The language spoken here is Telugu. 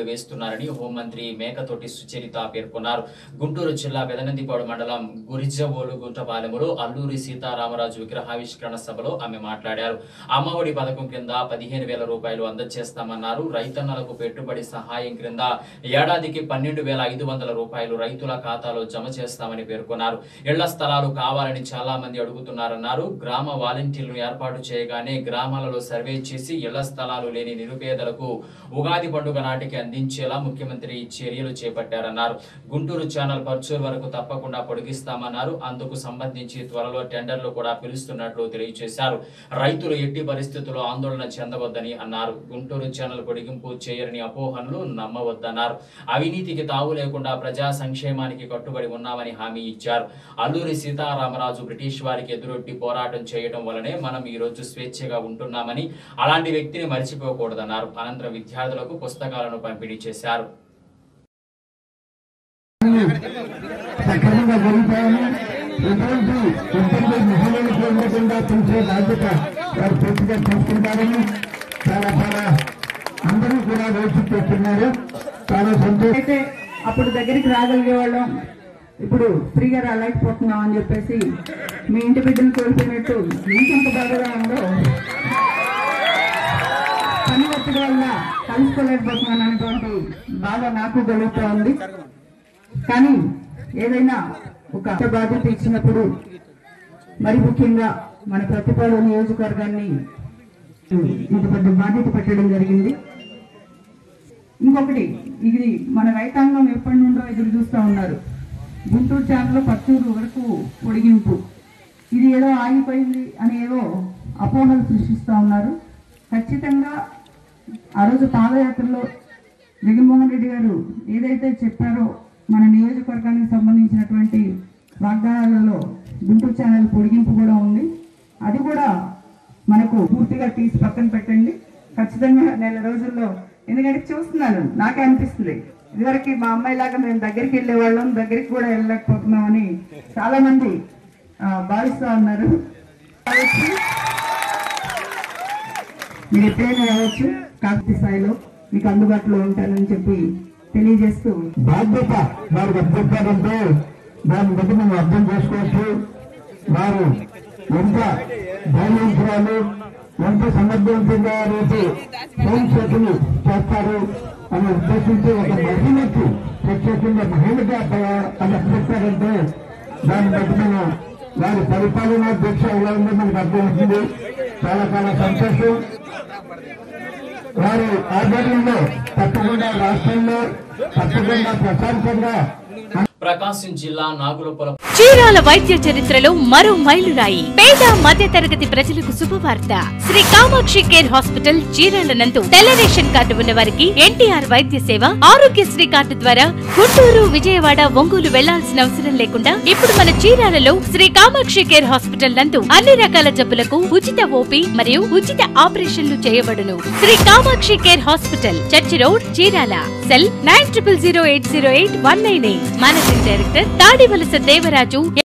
అడుగులు వేస్తున్నారని హోంమంత్రి మేకతోటి సుచరిత పేర్కొన్నారు గుంటూరు జిల్లా పెదనందిపాడు మండలం గురిజవోలు గుంటపాలెములో అల్లూరి సీతారామరాజు విగ్రహావిష్కరణ సభలో ఆమె మాట్లాడారు అమ్మఒడి పథకం కింద పదిహేను వేల రూపాయలు అందజేస్తామన్నారు రైతన్నలకు పెట్టుబడి సహాయం క్రింద ఏడాదికి పన్నెండు వేల ఐదు వందల రూపాయలు రైతుల ఖాతాలో జమ చేస్తామని పేర్కొన్నారు ఇళ్ల స్థలాలు కావాలని చాలా మంది అడుగుతున్నారన్నారు గ్రామ వాలంటీర్లను ఏర్పాటు చేయగానే గ్రామాలలో సర్వే చేసి ఇళ్ల స్థలాలు లేని నిరుపేదలకు ఉగాది పండుగ నాటికి అందించేలా ముఖ్యమంత్రి చర్యలు చేపట్టారన్నారు గుంటూరు ఛానల్ పర్చూర్ వరకు తప్పకుండా పొడిగిస్తామన్నారు అందుకు సంబంధించి త్వరలో టెండర్లు కూడా పిలుస్తున్నట్లు తెలియజేశారు రైతులు ఎట్టి పరిస్థితుల్లో ఆందోళన చెందవద్దని అన్నారు గుంటూరు ఛానల్ పొడిగింపు చేయరని అపోహనలు నమ్మవద్దన్నారు అవినీతికి తావు లేకుండా ప్రజా సంక్షేమానికి కట్టుబడి ఉన్నామని హామీ ఇచ్చారు అల్లూరి సీతారామరాజు బ్రిటిష్ వారికి ఎదురొడ్డి పోరాటం చేయడం వలనే మనం ఈ రోజు స్వేచ్ఛగా ఉంటున్నామని అలాంటి వ్యక్తిని మర్చిపోకూడదన్నారు అనంతరం విద్యార్థులకు పుస్తకాలను పంపిణీ చేశారు సక్రమంగా జరుగుతాయని ఎటువంటి ఇబ్బంది మహిళలకు ఉండకుండా పెంచే బాధ్యత వారు పూర్తిగా తీసుకుంటారని చాలా చాలా అందరూ కూడా వేచి చేస్తున్నారు చాలా సంతోషం అయితే అప్పుడు దగ్గరికి రాగలిగే వాళ్ళం ఇప్పుడు ఫ్రీగా రాలేకపోతున్నాం అని చెప్పేసి మీ ఇంటి బిడ్డలు కోల్పోయినట్టు మీకెంత బాధగా ఉందో పని ఒత్తిడి వల్ల కలుసుకోలేకపోతున్నాను అనేటువంటి బాధ నాకు కలుగుతూ ఉంది కానీ ఏదైనా ఒక బాధ్యత ఇచ్చినప్పుడు మరి ముఖ్యంగా మన ప్రతిపాడు నియోజకవర్గాన్ని ఇంత పెద్ద బాధ్యత పెట్టడం జరిగింది ఇంకొకటి ఇది మన రైతాంగం ఎప్పటి నుండో ఎదురు చూస్తూ ఉన్నారు గుంటూరు ఛానల్ పచ్చూరు వరకు పొడిగింపు ఇది ఏదో ఆగిపోయింది అని ఏదో అపోహలు సృష్టిస్తూ ఉన్నారు ఖచ్చితంగా ఆ రోజు పాదయాత్రలో జగన్మోహన్ రెడ్డి గారు ఏదైతే చెప్పారో మన నియోజకవర్గానికి సంబంధించినటువంటి వాగ్దానాలలో గుంటూరు ఛానల్ పొడిగింపు కూడా ఉంది అది కూడా మనకు పూర్తిగా తీసి పక్కన పెట్టండి ఖచ్చితంగా నెల రోజుల్లో ఎందుకంటే చూస్తున్నాను నాకే అనిపిస్తుంది ఇదివరకు మా అమ్మాయి లాగా మేము దగ్గరికి వెళ్ళే వాళ్ళం దగ్గరికి కూడా వెళ్ళలేకపోతున్నామని చాలా మంది ఆ, భావిస్తా ఉన్నారు కావచ్చు. మీరు ఎప్పుడైనా రావచ్చు కాకతీ స్థాయిలో మీకు అందుబాటులో ఉంటానని చెప్పి తెలియజేస్తూ బాధ్యత వారికి అభ్యర్థాలంటే దాన్ని బట్టి మనం అర్థం చేసుకోవచ్చు వారు ఎంత ధైర్యవంతురాలు ఎంత సమర్థవంతంగా రేపు హోంశాఖని చేస్తారు అని ఉద్దేశించి ఒక మహిళకి ప్రత్యేకంగా మహిళగా అది అభ్యర్థాలంటే దాన్ని బట్టి మనం వారి పరిపాలనా దీక్ష ఎలా ఉందో మనకు అర్థమవుతుంది చాలా చాలా సంతోషం వారి ఆధ్వర్యంలో తప్పకుండా రాష్ట్రంలో తప్పకుండా ప్రశాంతంగా ప్రకాశం జిల్లా నాగులపురం చీరాల వైద్య చరిత్రలో మరో మైలురాయి పేద మధ్య తరగతి ప్రజలకు శుభవార్త శ్రీ కామాక్షి కేర్ హాస్పిటల్ చీరాల నందు తెల్ల రేషన్ కార్డు ఉన్న వారికి ఎన్టీఆర్ వైద్య సేవ ఆరోగ్యశ్రీ కార్డు ద్వారా గుంటూరు విజయవాడ ఒంగోలు వెళ్లాల్సిన అవసరం లేకుండా ఇప్పుడు మన చీరాలలో శ్రీ కామాక్షి కేర్ హాస్పిటల్ నందు అన్ని రకాల జబ్బులకు ఉచిత ఓపీ మరియు ఉచిత ఆపరేషన్లు చేయబడును Shri Kamakshi care hospital church road Chirala cell nine triple zero eight zero eight one nine eight managing director Tadivalasa Devaraju